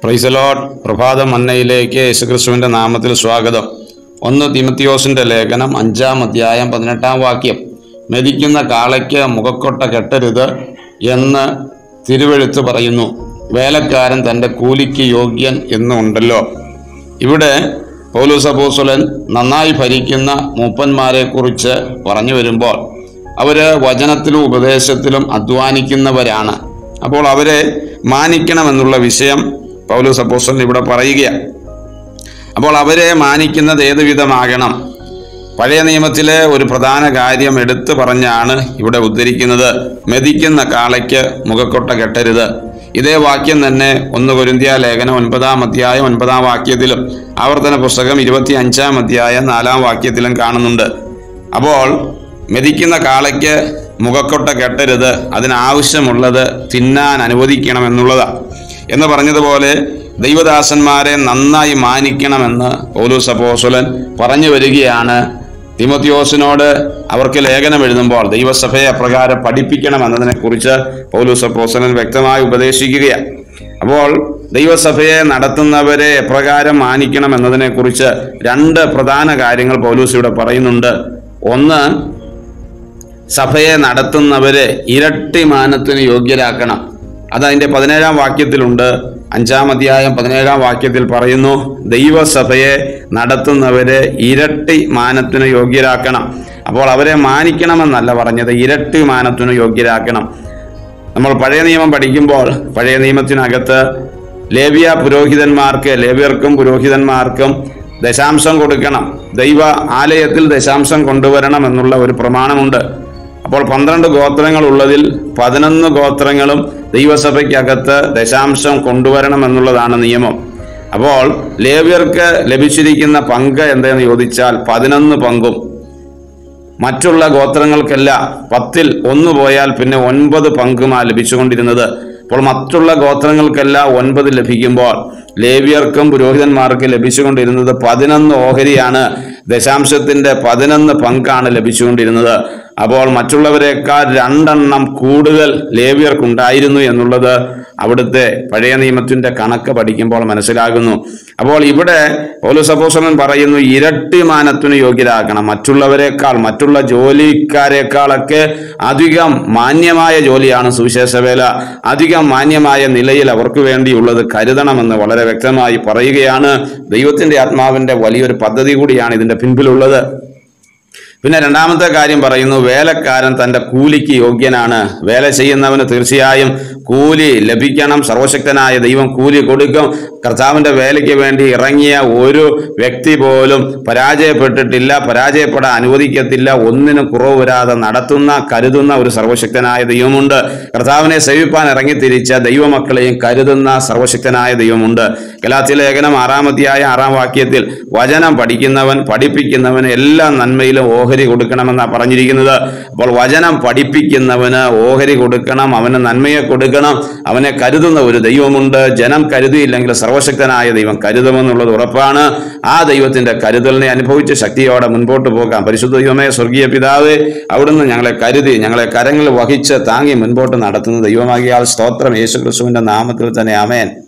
പ്രൈസലോട്ട് പ്രഭാത മന്നയിലേക്ക് യേശുക്രിസ്തുവിന്റെ നാമത്തിൽ സ്വാഗതം ഒന്ന് തിമത്തിയോസിന്റെ ലേഖനം അഞ്ചാം അധ്യായം പതിനെട്ടാം വാക്യം മെതിക്കുന്ന കാളയ്ക്ക് മുഖക്കൊട്ട കെട്ടരുത് എന്ന് തിരുവെഴുത്ത് പറയുന്നു വേലക്കാരൻ തൻ്റെ കൂലിക്ക് യോഗ്യൻ എന്നുണ്ടല്ലോ ഇവിടെ പൗലോസ് അപ്പോസ്തലൻ നന്നായി ഭരിക്കുന്ന മൂപ്പന്മാരെ കുറിച്ച് പറഞ്ഞു വരുമ്പോൾ അവര് വചനത്തിലും ഉപദേശത്തിലും അധ്വാനിക്കുന്നവരാണ് അപ്പോൾ അവരെ മാനിക്കണമെന്നുള്ള വിഷയം പൗലോസ് അപ്പോസ്തലൻ ഇവിടെ പറയുകയാണ് അപ്പോൾ അവരെ മാനിക്കുന്നത് ഏത് വിധമാകണം പഴയ നിയമത്തിലെ ഒരു പ്രധാന കാര്യം എടുത്തു പറഞ്ഞാണ് ഇവിടെ ഉദ്ധരിക്കുന്നത് മെതിക്കുന്ന കാളയ്ക്ക് മുഖക്കൊട്ട കെട്ടരുത് ഇതേ വാക്യം തന്നെ ഒന്ന് കൊരിന്ത്യ ലേഖനം ഒൻപതാം അധ്യായം ഒൻപതാം വാക്യത്തിലും ആവർത്തന പുസ്തകം ഇരുപത്തി അഞ്ചാം അധ്യായം നാലാം വാക്യത്തിലും കാണുന്നുണ്ട് അപ്പോൾ മെതിക്കുന്ന കാളയ്ക്ക് മുഖക്കൊട്ട കെട്ടരുത് അതിനാവശ്യമുള്ളത് തിന്നാൻ അനുവദിക്കണം എന്നുള്ളതാണ് എന്ന് പറഞ്ഞതുപോലെ ദൈവദാസന്മാരെ നന്നായി മാനിക്കണമെന്ന് പൗലൂസ് അപ്പോസ്തലൻ പറഞ്ഞു വരികയാണ് തിമോത്തിയോസിനോട് അവർക്ക് ലേഖനം എഴുതുമ്പോൾ ദൈവസഭയെ അപ്രകാരം പഠിപ്പിക്കണം എന്നതിനെക്കുറിച്ച് പൗലൂസ് അപ്പോസ്തലൻ വ്യക്തമായി ഉപദേശിക്കുകയാണ് അപ്പോൾ ദൈവസഭയെ നടത്തുന്നവരെ എപ്രകാരം മാനിക്കണം എന്നതിനെക്കുറിച്ച് രണ്ട് പ്രധാന കാര്യങ്ങൾ പൗലൂസ് ഇവിടെ പറയുന്നുണ്ട് ഒന്ന് സഭയെ നടത്തുന്നവരെ ഇരട്ടി മാനത്തിന് യോഗ്യരാക്കണം അതതിൻ്റെ പതിനേഴാം വാക്യത്തിലുണ്ട് അഞ്ചാം അധ്യായം പതിനേഴാം വാക്യത്തിൽ പറയുന്നു ദൈവസഭയെ നടത്തുന്നവരെ ഇരട്ടി മാനത്തിന് യോഗ്യരാക്കണം അപ്പോൾ അവരെ മാനിക്കണമെന്നല്ല പറഞ്ഞത് ഇരട്ടി മാനത്തിന് യോഗ്യരാക്കണം നമ്മൾ പഴയ നിയമം പഠിക്കുമ്പോൾ പഴയ നിയമത്തിനകത്ത് ലേവ്യ പുരോഹിതന്മാർക്ക് ലേവ്യർക്കും പുരോഹിതന്മാർക്കും ദശാംശം കൊടുക്കണം ദൈവ ആലയത്തിൽ ദശാംശം കൊണ്ടുവരണം എന്നുള്ള ഒരു പ്രമാണമുണ്ട് അപ്പോൾ പന്ത്രണ്ട് ഗോത്രങ്ങൾ ഉള്ളതിൽ പതിനൊന്ന് ഗോത്രങ്ങളും ദൈവസഭയ്ക്കകത്ത് ദശാംശം കൊണ്ടുവരണം എന്നുള്ളതാണ് നിയമം അപ്പോൾ ലേവ്യർക്ക് ലഭിച്ചിരിക്കുന്ന പങ്ക് എന്തെന്ന് ചോദിച്ചാൽ പതിനൊന്ന് പങ്കും മറ്റുള്ള ഗോത്രങ്ങൾക്കെല്ലാം പത്തിൽ ഒന്ന് പോയാൽ പിന്നെ ഒൻപത് പങ്കുമാ ലഭിച്ചുകൊണ്ടിരുന്നത് അപ്പോൾ മറ്റുള്ള ഗോത്രങ്ങൾക്കെല്ലാം ഒൻപത് ലഭിക്കുമ്പോൾ ലേവ്യർക്കും പുരോഹിതന്മാർക്ക് ലഭിച്ചുകൊണ്ടിരുന്നത് പതിനൊന്ന് ഓഹരിയാണ് ദശാംശത്തിന്റെ പതിനൊന്ന് പങ്കാണ് ലഭിച്ചുകൊണ്ടിരുന്നത് അപ്പോൾ മറ്റുള്ളവരെക്കാൾ രണ്ടെണ്ണം കൂടുതൽ ലേവ്യർക്കുണ്ടായിരുന്നു എന്നുള്ളത് അവിടുത്തെ പഴയ നിയമത്തിന്റെ കണക്ക് പഠിക്കുമ്പോൾ മനസ്സിലാകുന്നു അപ്പോൾ ഇവിടെ പൗലോസപ്പോസലൻ പറയുന്നു ഇരട്ടി മാനത്തിന് യോഗ്യരാക്കണം മറ്റുള്ളവരെക്കാൾ മറ്റുള്ള ജോലിക്കാരെക്കാളൊക്കെ അധികം മാന്യമായ ജോലിയാണ് സുവിശേഷ വേല അധികം മാന്യമായ നിലയിൽ അവർക്ക് വേണ്ടിയുള്ളത് കരുതണമെന്ന് വളരെ വ്യക്തമായി പറയുകയാണ് ദൈവത്തിന്റെ ആത്മാവിന്റെ വലിയൊരു പദ്ധതി കൂടിയാണ് ഇതിന്റെ പിൻപിലുള്ളത് പിന്നെ രണ്ടാമത്തെ കാര്യം പറയുന്നു വേലക്കാരൻ തന്റെ കൂലിക്ക് യോഗ്യനാണ് വേല ചെയ്യുന്നവന് തീർച്ചയായും കൂലി ലഭിക്കണം സർവശക്തനായ ദൈവം കൂലി കൊടുക്കും കർത്താവിന്റെ വേലയ്ക്ക് വേണ്ടി ഇറങ്ങിയ ഒരു വ്യക്തി പോലും പരാജയപ്പെട്ടിട്ടില്ല പരാജയപ്പെടാൻ അനുവദിക്കത്തില്ല ഒന്നിനും കുറവ് വരാതെ നടത്തുന്ന കരുതുന്ന ഒരു സർവശക്തനായ ദൈവമുണ്ട് കർത്താവിനെ സേവിപ്പാൻ ഇറങ്ങി തിരിച്ച ദൈവമക്കളെയും കരുതുന്ന സർവശക്തനായ ദൈവമുണ്ട് ഗലാത്തി ലേഖനം ആറാമധ്യായ ആറാം വാക്യത്തിൽ വചനം പഠിക്കുന്നവൻ പഠിപ്പിക്കുന്നവൻ എല്ലാ നന്മയിലും ഓഹരി കൊടുക്കണമെന്നാണ് പറഞ്ഞിരിക്കുന്നത് അപ്പോൾ വചനം പഠിപ്പിക്കുന്നവന് ഓഹരി കൊടുക്കണം അവന് നന്മയെ കൊടുക്കണം അവനെ കരുതുന്ന ഒരു ദൈവമുണ്ട് ജനം കരുതിയില്ലെങ്കിൽ സർവശക്തനായ ദൈവം കരുതുമെന്നുള്ളത് ഉറപ്പാണ് ആ ദൈവത്തിന്റെ കരുതലിനെ അനുഭവിച്ച് ശക്തിയോടെ മുൻപോട്ട് പോകാം പരിശുദ്ധ ദൈവമേ സ്വർഗീയ പിതാവേ അവിടുന്ന് ഞങ്ങളെ കരുതി ഞങ്ങളെ കരങ്ങളിൽ വഹിച്ച് താങ്ങി മുൻപോട്ട് നടത്തുന്ന ദൈവമാകിയാൽ സ്തോത്രം യേശു ക്രിസ്തുവിന്റെ നാമത്തിൽ തന്നെ ആമേൻ